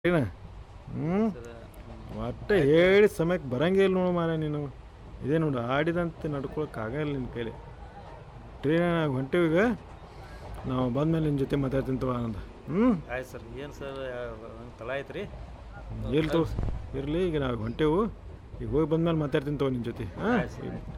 ಏನ ಹ್ಞೂ ಸರ್ ಒಟ್ಟು ಹೇಳಿ ಸಮಯಕ್ಕೆ ಬರಂಗೇ ಇಲ್ಲ ನೋಡು ಮಾರ ನೀನು ಇದೇ ನೋಡು ಆಡಿದಂತೆ ನಡ್ಕೊಳಕ್ಕೆ ಆಗಲ್ಲ ನಿನ್ನ ಕೈಲಿ ಟ್ರೈನಾಗ ಹೊಂಟೀವಿ ಈಗ ನಾವು ಬಂದ್ಮೇಲೆ ನಿನ್ನ ಜೊತೆ ಮಾತಾಡ್ತೀನಿ ತಗೋ ಆನಂದ ಹ್ಞೂ ಆಯ್ತು ಸರ್ ಏನು ಸರ್ ನಂಗೆ ತಲೆ ಆಯ್ತು ರೀ ಎಲ್ಲಿ ತಗೋ ಇರಲಿ ಈಗ ನಾವು ಹೊಂಟೇವು ಈಗ ಹೋಗಿ ಬಂದ್ಮೇಲೆ ಮಾತಾಡ್ತೀನಿ ತಗೋ ನಿನ್ನ ಜೊತೆ ಹಾಂ ಆಯ್ತು ಸರ್ ಆಯ್ತು.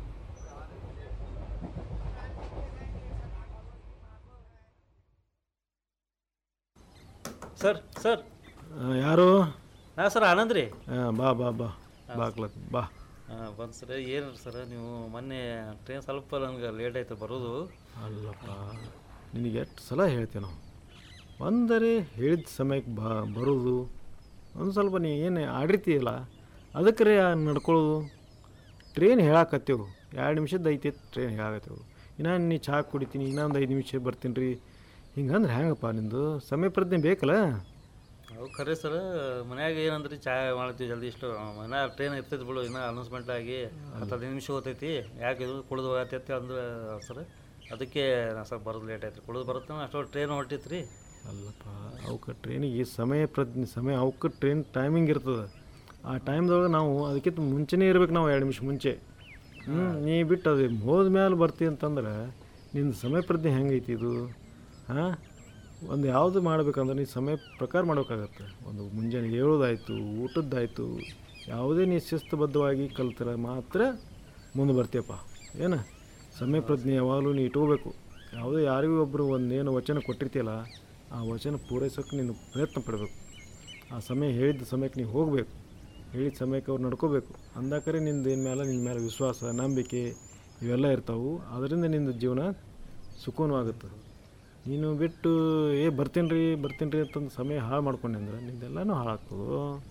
ಸರ್ ಸರ್ ಯಾರು ನಾ ಸರ್ ಆನಂದ್ ರೀ ಹಾಂ ಬಾ ಬಾ ಬಾ ಬಾಕ್ಲತ್ ಬಾ ಹಾಂ ಬಂದು ಸರ್ ಏನು ಸರ್ ನೀವು ಮೊನ್ನೆ ಟ್ರೈನ್ ಸ್ವಲ್ಪ ನನಗೆ ಲೇಟ್ ಆಯ್ತು ಬರೋದು ಅಲ್ಲಪ್ಪ ನಿನಗೆ ಎಷ್ಟು ಸಲ ಹೇಳ್ತೇವೆ ನಾವು ಒಂದರೆ ಹೇಳಿದ ಸಮಯಕ್ಕೆ ಬಾ ಬರೋದು ಒಂದು ಸ್ವಲ್ಪ ನೀ ಏನು ಆಡಿರ್ತೀಯಲ್ಲ ಅದಕ್ಕೆ ನಡ್ಕೊಳ್ಳೋದು ಟ್ರೈನ್ ಹೇಳಾಕತ್ತೇವು ಎರಡು ನಿಮಿಷದ ಐತಿ ಟ್ರೈನ್ ಹೇಳಾಕತ್ತೇವು ಇನ್ನು ನೀ ಚಹಾ ಕುಡಿತೀನಿ ಇನ್ನೊಂದು ಐದು ನಿಮಿಷ ಬರ್ತೀನಿ ರೀ ಹಿಂಗಂದ್ರೆ ಹೆಂಗಪ್ಪ ನಿಂದು ಸಮಯ ಪ್ರಜ್ಞೆ ಬೇಕಲ್ಲ ಅವು ಖರೆ ಸರ್ ಮನ್ಯಾಗ ಏನಂದ್ರಿ ಚಾ ಮಾಡ್ತೀವಿ ಜಲ್ದಿ ಇಷ್ಟು ಮನೆ ಟ್ರೈನ್ ಇರ್ತೈತಿ ಬಿಡು ಇನ್ನೂ ಅನೌನ್ಸ್ಮೆಂಟ್ ಆಗಿ ಹತ್ತು ಹದಿನೈದು ನಿಮಿಷ ಹೋಗ್ತೈತಿ ಯಾಕೆ ಇದು ಕುಡಿದು ಹೋಗತ್ತೈತಿ ಅಂದ್ರೆ ಸರ್ ಅದಕ್ಕೆ ನಾ ಸ್ವಲ್ಪ ಬರೋದು ಲೇಟ್ ಆಯ್ತು ಕುಡಿದು ಬರುತ್ತೆ ಅಷ್ಟೊಂದು ಟ್ರೈನ್ ಹೊರಟಿತ್ತು ರೀ ಅಲ್ಲಪ್ಪ ಅವಕ್ಕೆ ಟ್ರೈನಿಗೆ ಸಮಯ ಪ್ರಜ್ಞೆ ಸಮಯ ಅವಕ್ಕೆ ಟ್ರೈನ್ ಟೈಮಿಂಗ್ ಇರ್ತದೆ ಆ ಟೈಮ್ದೊಳಗೆ ನಾವು ಅದಕ್ಕಿಂತ ಮುಂಚೆನೇ ಇರ್ಬೇಕು ನಾವು ಎರಡು ನಿಮಿಷ ಮುಂಚೆ ಹ್ಞೂ ನೀ ಬಿಟ್ಟು ಅದು ಹೋದ ಮೇಲೆ ಬರ್ತಿ ಅಂತಂದ್ರೆ ನಿನ್ನ ಸಮಯ ಪ್ರಜ್ಞೆ ಹೆಂಗೈತಿ ಇದು ಹಾಂ ಒಂದು ಯಾವುದು ಮಾಡ್ಬೇಕಂದ್ರೆ ನೀ ಸಮಯ ಪ್ರಕಾರ ಮಾಡ್ಬೇಕಾಗತ್ತೆ ಒಂದು ಮುಂಜಾನೆ ಹೇಳೋದಾಯ್ತು ಊಟದ್ದಾಯ್ತು ಯಾವುದೇ ನೀ ಶಿಸ್ತುಬದ್ಧವಾಗಿ ಕಲ್ತರೆ ಮಾತ್ರ ಮುಂದೆ ಬರ್ತೀಯಪ್ಪ ಏನು ಸಮಯ ಪ್ರಜ್ಞೆ ಯಾವಾಗಲೂ ನೀ ಇಟ್ಕೋಬೇಕು ಯಾವುದೇ ಯಾರಿಗೂ ಒಬ್ಬರು ಒಂದೇನು ವಚನ ಕೊಟ್ಟಿರ್ತೀಯಲ್ಲ ಆ ವಚನ ಪೂರೈಸೋಕೆ ನೀನು ಪ್ರಯತ್ನ ಪಡಬೇಕು ಆ ಸಮಯ ಹೇಳಿದ ಸಮಯಕ್ಕೆ ನೀವು ಹೋಗಬೇಕು ಹೇಳಿದ ಸಮಯಕ್ಕೆ ಅವ್ರು ನಡ್ಕೋಬೇಕು ಅಂದಾಕರೆ ನಿಂದು ಏನು ಮೇಲೆ ನಿನ್ನ ಮೇಲೆ ವಿಶ್ವಾಸ ನಂಬಿಕೆ ಇವೆಲ್ಲ ಇರ್ತಾವೆ ಅದರಿಂದ ನಿಂದು ಜೀವನ ಸುಖವಾಗುತ್ತೆ ನೀನು ಬಿಟ್ಟು ಏ ಬರ್ತೀನಿ ರೀ ಬರ್ತೀನಿ ರೀ ಅಂತಂದು ಸಮಯ ಹಾಳು ಮಾಡ್ಕೊಂಡೆ ಅಂದ್ರೆ ನಿಂದೆಲ್ಲನೂ ಹಾಳಾಗ್ತದೆ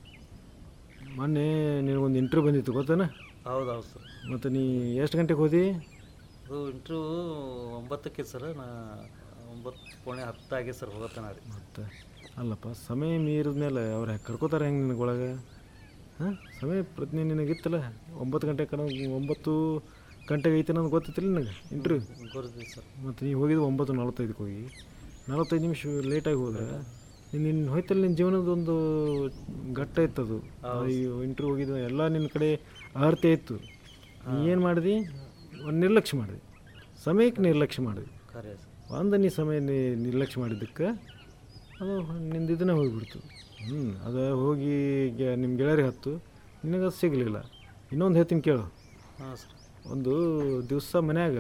ಮೊನ್ನೆ ನಿನಗೊಂದು ಇಂಟ್ರ್ಯೂ ಬಂದಿತ್ತು ಗೊತ್ತೇನ ಹೌದು ಹೌದು ಸರ್ ಮತ್ತು ನೀ ಎಷ್ಟು ಗಂಟೆಗೆ ಹೋದಿ ಅದು ಇಂಟ್ರ್ಯೂ ಒಂಬತ್ತಕ್ಕೆ ಸರ್ ನಾ ಒಂಬತ್ತು ಪೋಣೆ ಹತ್ತು ಆಗಿ ಸರ್ ಹೋಗತ್ತಾನ ರೀ ಮತ್ತು ಅಲ್ಲಪ್ಪ ಸಮಯ ಮೀರಿದ ಮೇಲೆ ಅವ್ರು ಕರ್ಕೋತಾರೆ ಹೆಂಗೆ ನಿನಗೊಳಗೆ ಹಾಂ ಸಮಯ ಪ್ರಜ್ಞೆ ನಿನಗಿತ್ತಲ್ಲ ಒಂಬತ್ತು ಗಂಟೆ ಕಣ ಒಂಬತ್ತು ಗಂಟೆಗೆ ಐತೆ ಅನ್ನೋದು ಗೊತ್ತಿತ್ತಿಲ್ಲ ನನಗೆ ಇಂಟ್ರ್ಯೂ ಗೊತ್ತಿದೆ ಸರ್ ಮತ್ತು ನೀವು ಹೋಗಿದ್ದು ಒಂಬತ್ತು ನಲವತ್ತೈದಕ್ಕೆ ಹೋಗಿ ನಲವತ್ತೈದು ನಿಮಿಷ ಲೇಟಾಗಿ ಹೋದ್ರೆ ನಿನ್ನ ಹೋಯ್ತಲ್ಲ ನಿನ್ನ ಜೀವನದ ಒಂದು ಘಟ್ಟ ಇತ್ತದು ಇಂಟ್ರ್ಯೂ ಹೋಗಿದ್ದು ಎಲ್ಲ ನಿನ್ನ ಕಡೆ ಅರ್ಥ ಇತ್ತು ನೀ ಏನು ಮಾಡಿದಿ ಒಂದು ನಿರ್ಲಕ್ಷ್ಯ ಮಾಡಿದೆ ಸಮಯಕ್ಕೆ ನಿರ್ಲಕ್ಷ್ಯ ಮಾಡಿದೆ ಖರೆ ಸರ್ ಒಂದು ನೀ ಸಮಯ ನೀ ನಿರ್ಲಕ್ಷ್ಯ ಮಾಡಿದ್ದಕ್ಕೆ ಅದು ನಿಂದು ಇದನ್ನೇ ಹೋಗಿಬಿಡ್ತು ಹ್ಞೂ ಅದು ಹೋಗಿ ಗೆ- ನಿಮ್ಮ ಗೆಳೆಯರಿಗೆ ಹತ್ತು ನಿನಗೆ ಅದು ಸಿಗಲಿಲ್ಲ ಇನ್ನೊಂದು ಹೇಳ್ತೀನಿ ಕೇಳು ಹಾಂ ಸರ್ ಒಂದು ದಿವಸ ಮನ್ಯಾಗ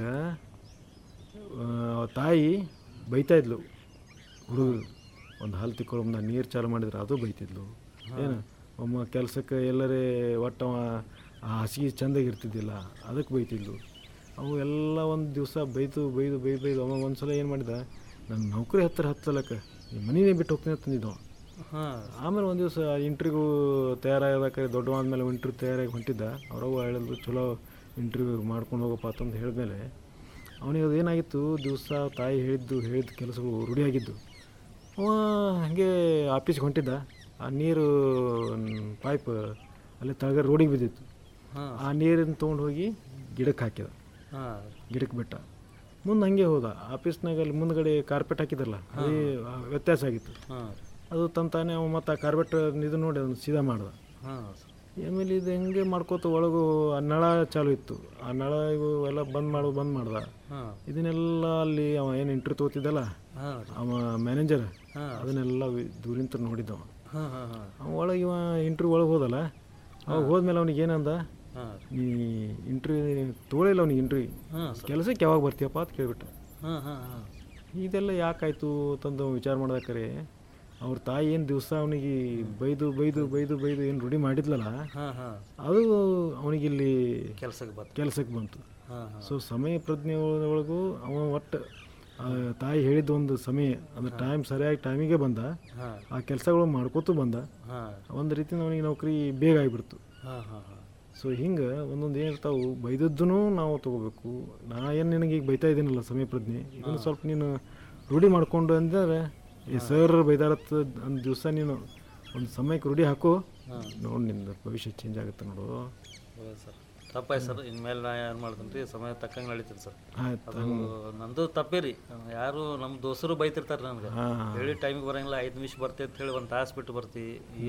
ಆ, ತಾಯಿ ಬೈತಾ ಇದ್ಲು ಹುಡುಗರು ಒಂದು ಹಾಲು ತಿಕ್ಕೊಳ್ಳೋ ನೀರು ಚಾಲು ಮಾಡಿದ್ರೆ ಅದು ಬೈತಿದ್ಲು ಏನು ಒಮ್ಮ ಕೆಲಸಕ್ಕೆ ಎಲ್ಲರೇ ಒಟ್ಟು ಅವ ಆ ಹಸಿಗೆ ಚಂದಾಗಿ ಇರ್ತಿದ್ದಿಲ್ಲ ಅದಕ್ಕೆ ಬೈತಿದ್ಲು ಅವು ಎಲ್ಲ ಒಂದು ದಿವಸ ಬೈದು ಬೈದು ಬೈದು ಬೈದು ಅವ ಒಂದು ಸಲ ಏನು ಮಾಡಿದ ನನ್ನ ನೌಕರಿ ಹತ್ತಿರ ಹತ್ತಲಕ್ಕ ಈ ಮನೆಯೇ ಬಿಟ್ಟು ಹೋಗ್ತೀನಿ ಅಂತಂದಿದ್ದವ ಹಾಂ ಆಮೇಲೆ ಒಂದು ದಿವಸ ಇಂಟ್ರ್ವ್ಯೂ ತಯಾರಾಗಕ್ಕೆ ದೊಡ್ಡವಾದ್ಮೇಲೆ ಇಂಟ್ರ್ವ್ಯೂ ತಯಾರಾಗಿ ಹೊಂಟಿದ್ದ ಅವ್ರವ್ವ ಹೇಳಿದ್ರು ಚಲೋ ಇಂಟ್ರ್ವ್ಯೂ ಮಾಡ್ಕೊಂಡು ಹೋಗಪ್ಪ ಅಂತಂದು ಹೇಳಿದ್ಮೇಲೆ ಅವನಿಗೆ ಅದು ಏನಾಗಿತ್ತು ದಿವಸ ತಾಯಿ ಹೇಳಿದ್ದು ಹೇಳಿದ ಕೆಲಸಗಳು ರೂಢಿಯಾಗಿದ್ದು ಅವ ಹಾಗೆ ಆಫೀಸ್ಗೆ ಹೊಂಟಿದ್ದ ಆ ನೀರು ಪೈಪ್ ಅಲ್ಲಿ ತಳಗ ರೋಡಿಗೆ ಬಿದ್ದಿತ್ತು ಹಾಂ ಆ ನೀರನ್ನು ತೊಗೊಂಡು ಹೋಗಿ ಗಿಡಕ್ಕೆ ಹಾಕಿದ ಹಾಂ ಗಿಡಕ್ಕೆ ಬಿಟ್ಟ ಮುಂದೆ ಹಂಗೆ ಹೋದ ಆಫೀಸ್ನಾಗ ಅಲ್ಲಿ ಮುಂದ್ಗಡೆ ಕಾರ್ಪೆಟ್ ಹಾಕಿದ್ರಲ್ಲ ಅದೇ ವ್ಯತ್ಯಾಸ ಆಗಿತ್ತು ಹಾಂ ಅದು ತನ್ನ ತಾನೇ ಅವ ಮತ್ತು ಆ ಕಾರ್ಬೆಟ್ ಇದು ನೋಡಿ ಅದನ್ನು ಸೀದಾ ಮಾಡ್ದ ಹಾಂ ಸರ್ ಆಮೇಲೆ ಇದು ಹೆಂಗೆ ಮಾಡ್ಕೋತ ಒಳಗು ಆ ನಳ ಚಾಲು ಇತ್ತು ಆ ನಳ ಇವು ಎಲ್ಲ ಬಂದ್ ಮಾಡು ಬಂದ್ ಮಾಡ್ದ ಹಾಂ ಇದನ್ನೆಲ್ಲ ಅಲ್ಲಿ ಅವ ಏನು ಇಂಟ್ರ್ಯೂ ತಗೋತಿದ್ದಲ್ಲ ಹಾಂ ರೀ ಅವ ಮ್ಯಾನೇಜರ್ ಹಾಂ ಅದನ್ನೆಲ್ಲ ವಿ- ದೂರಿಂತ ನೋಡಿದ್ದವ ಹಾಂ ಹಾಂ ಹಾಂ ಅವ ಒಳಗೆ ಇವ ಇಂಟ್ರ್ಯೂ ಒಳಗೆ ಹೋದಲ್ಲ ಅವಾಗ ಹೋದ್ಮೇಲೆ ಅವ್ನಿಗೆ ಏನಂದ ಹಾಂ ನೀ ಇಂಟ್ರ್ಯೂ ತೊಗೊಳಿಲ್ಲ ಅವ್ನಿಗೆ ಇಂಟ್ರ್ಯೂ ಹಾಂ ಸರ್ ಕೆಲಸಕ್ಕೆ ಯಾವಾಗ ಬರ್ತೀಯಪ್ಪ ಅಂತ ಕೇಳ್ಬಿಟ್ಟ ಹಾಂ ಹಾಂ ಹಾಂ ಇದೆಲ್ಲ ಯಾಕಾಯ್ತು ಅಂತಂದು ವಿಚಾರ ಮಾಡ್ಬೇಕಾರೆ ಅವ್ರ ತಾಯಿ ಏನು ದಿವಸ ಅವನಿಗೆ ಬೈದು ಬೈದು ಬೈದು ಬೈದು ಏನು ರೂಢಿ ಮಾಡಿದ್ಲಲ್ಲ ಹಾಂ ಹಾಂ ಅದು ಅವನಿಗಿಲ್ಲಿ ಕೆಲ್ಸಕ್ಕೆ ಬರ್ತ ಕೆಲಸಕ್ಕೆ ಬಂತು ಹಾಂ ಹಾಂ ಸೊ ಸಮಯ ಪ್ರಜ್ಞೆ ಒಳ- ಒಳಗೂ ಅವ ಒಟ್ಟು ಆ ತಾಯಿ ಹೇಳಿದ ಒಂದು ಸಮಯ ಅಂದ್ರೆ ಟೈಮ್ ಸರಿಯಾಗಿ ಟೈಮಿಗೆ ಬಂದ ಹಾಂ ಆ ಕೆಲಸಗಳು ಮಾಡ್ಕೋತು ಬಂದ ಹಾಂ ಒಂದು ರೀತಿ ಅವನಿಗೆ ನೌಕರಿ ಬೇಗ ಆಗಿಬಿಡ್ತು ಹಾಂ ಹಾಂ ಹಾಂ ಸೊ ಹಿಂಗೆ ಒಂದೊಂದು ಏನಿರ್ತಾವೆ ಬೈದದ್ದೂ ನಾವು ತೊಗೋಬೇಕು ನಾ ಏನು ನಿನಗೆ ಈಗ ಬೈತಾ ಇದ್ದೀನಲ್ಲ ಸಮಯ ಪ್ರಜ್ಞೆ ಇದನ್ನು ಸ್ವಲ್ಪ ನೀನು ರೂಢಿ ಮಾಡ್ಕೊಂಡು ಅಂದರೆ ಈ ಸರ್ ಬೈದಾರತ್ತ ಒಂದು ದಿವಸ ನೀನು ಒಂದು ಸಮಯಕ್ಕೆ ರೂಢಿ ಹಾಕು ನೋಡಿ ನಿಂದು ಭವಿಷ್ಯ ಚೇಂಜ್ ಆಗುತ್ತೆ ನೋಡು ಹೌದು ಸರ್ ತಪ್ಪಾಯ್ತು ಸರ್ ಇನ್ಮೇಲೆ ನಾ ಏನು ಮಾಡ್ತೀನಿ ರೀ ಸಮಯ ತಕ್ಕಂಗೆ ನಡೀತೀನಿ ಸರ್ ಆಯ್ತು ಅದು ನಂದು ತಪ್ಪೇ ರೀ ಯಾರು ನಮ್ಮ ದೋಸ್ತರು ಬೈತಿರ್ತಾರೆ ನನಗೆ ಹಾಂ ಹೇಳಿ ಟೈಮಿಗೆ ಬರಂಗಿಲ್ಲ ಐದು ನಿಮಿಷ ಬರ್ತಿ ಅಂತ ಹೇಳಿ ಒಂದು ತಾಸು ಬಿಟ್ಟು ಬರ್ತಿ